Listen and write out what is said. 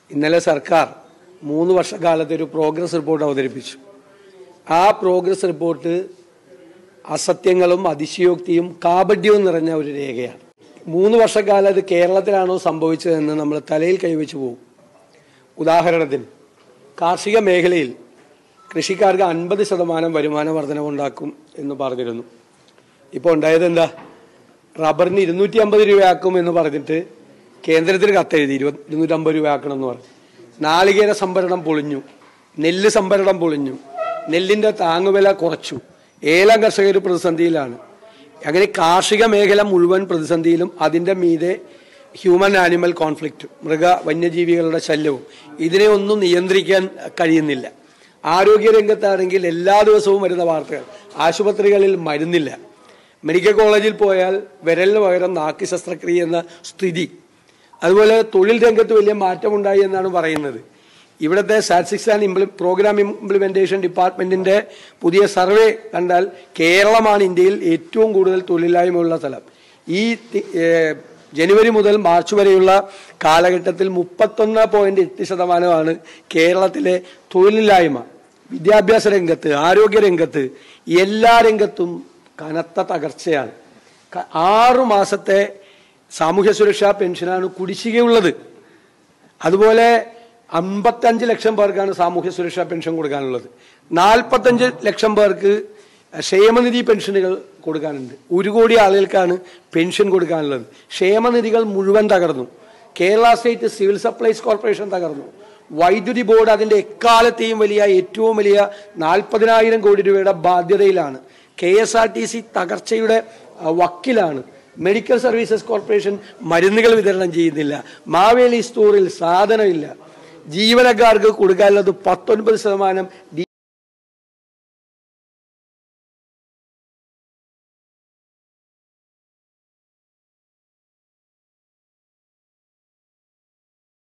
ഇന്നലെ സർക്കാർ മൂന്ന് വർഷക്കാലത്തെ ഒരു പ്രോഗ്രസ് റിപ്പോർട്ട് അവതരിപ്പിച്ചു ആ പ്രോഗ്രസ് റിപ്പോർട്ട് അസത്യങ്ങളും അതിശയോക്തിയും കാപഡ്യവും നിറഞ്ഞ ഒരു രേഖയാണ് മൂന്ന് വർഷക്കാലം അത് കേരളത്തിലാണോ സംഭവിച്ചതെന്ന് നമ്മൾ തലയിൽ കൈവച്ച് പോകും ഉദാഹരണത്തിന് കാർഷിക മേഖലയിൽ കൃഷിക്കാർക്ക് അൻപത് ശതമാനം വരുമാന വർധനവുണ്ടാക്കും എന്ന് പറഞ്ഞിരുന്നു ഇപ്പോൾ ഉണ്ടായത് എന്താ റബ്ബറിന് ഇരുന്നൂറ്റി അമ്പത് രൂപയാക്കും എന്ന് പറഞ്ഞിട്ട് കേന്ദ്രത്തിന് കത്തെഴുതി ഇരുപത് ഇരുന്നൂറ്റമ്പത് രൂപയാക്കണം എന്ന് പറഞ്ഞു നാളികേര സംഭരണം പൊളിഞ്ഞു നെല്ല് സംഭരണം പൊളിഞ്ഞു നെല്ലിന്റെ താങ്ങുവില കുറച്ചു ഏലം കർഷകർ പ്രതിസന്ധിയിലാണ് അങ്ങനെ കാർഷിക മേഖല മുഴുവൻ പ്രതിസന്ധിയിലും അതിന്റെ മീതെ ഹ്യൂമൻ ആനിമൽ കോൺഫ്ലിക്റ്റ് മൃഗ വന്യജീവികളുടെ ശല്യവും ഇതിനെ ഒന്നും നിയന്ത്രിക്കാൻ കഴിയുന്നില്ല ആരോഗ്യരംഗത്താണെങ്കിൽ എല്ലാ ദിവസവും വരുന്ന വാർത്തകൾ ആശുപത്രികളിൽ മരുന്നില്ല മെഡിക്കൽ കോളേജിൽ പോയാൽ വിരലിന് പകരം നാക്ക് ശസ്ത്രക്രിയ എന്ന സ്ഥിതി അതുപോലെ തൊഴിൽ രംഗത്ത് വലിയ മാറ്റമുണ്ടായി എന്നാണ് പറയുന്നത് ഇവിടുത്തെ statistics and imple programme implementation ഡിപ്പാർട്ട്മെന്റിന്റെ പുതിയ സർവേ കണ്ടാൽ കേരളമാണ് ഇന്ത്യയിൽ ഏറ്റവും കൂടുതൽ തൊഴിലില്ലായ്മയുള്ള സ്ഥലം ഈ തി- ഏഹ് ജനുവരി മുതൽ മാർച്ച് വരെയുള്ള കാലഘട്ടത്തിൽ മുപ്പത്തൊന്ന് പോയിന്റ് എട്ട് ശതമാനമാണ് കേരളത്തിലെ തൊഴിലില്ലായ്മ വിദ്യാഭ്യാസ രംഗത്ത് ആരോഗ്യ രംഗത്ത് എല്ലാ രംഗത്തും കനത്ത തകർച്ചയാണ് ക- ആറു മാസത്തെ സാമൂഹ്യ സുരക്ഷാ പെൻഷനാണ് കുടിശ്ശികയുള്ളത് അതുപോലെ അമ്പത്തഞ്ച് ലക്ഷം പേർക്കാണ് സാമൂഹ്യ സുരക്ഷാ പെൻഷൻ കൊടുക്കാനുള്ളത് നാൽപ്പത്തഞ്ച് ലക്ഷം പേർക്ക് ക്ഷേമനിധി പെൻഷനുകൾ കൊടുക്കാനുണ്ട് ഒരു കോടി ആളുകൾക്കാണ് പെൻഷൻ കൊടുക്കാനുള്ളത് ക്ഷേമനിധികൾ മുഴുവൻ തകർന്നു Kerala state civil supplies corporation തകർന്നു വൈദ്യുതി ബോർഡ് അതിന്റെ എക്കാലത്തെയും വലിയ ഏറ്റവും വലിയ നാൽപ്പതിനായിരം കോടി രൂപയുടെ ബാധ്യതയിലാണ് K S R T C തകർച്ചയുടെ അഹ്, വക്കിലാണ് മെഡിക്കൽ സർവീസസ് കോർപ്പറേഷൻ മരുന്നുകൾ വിതരണം ചെയ്യുന്നില്ല മാവേലി സ്റ്റോറിൽ സാധനമില്ല ജീവനക്കാർക്ക് കൊടുക്കാനുള്ളത് പത്തൊൻപത് ശതമാനം ഡി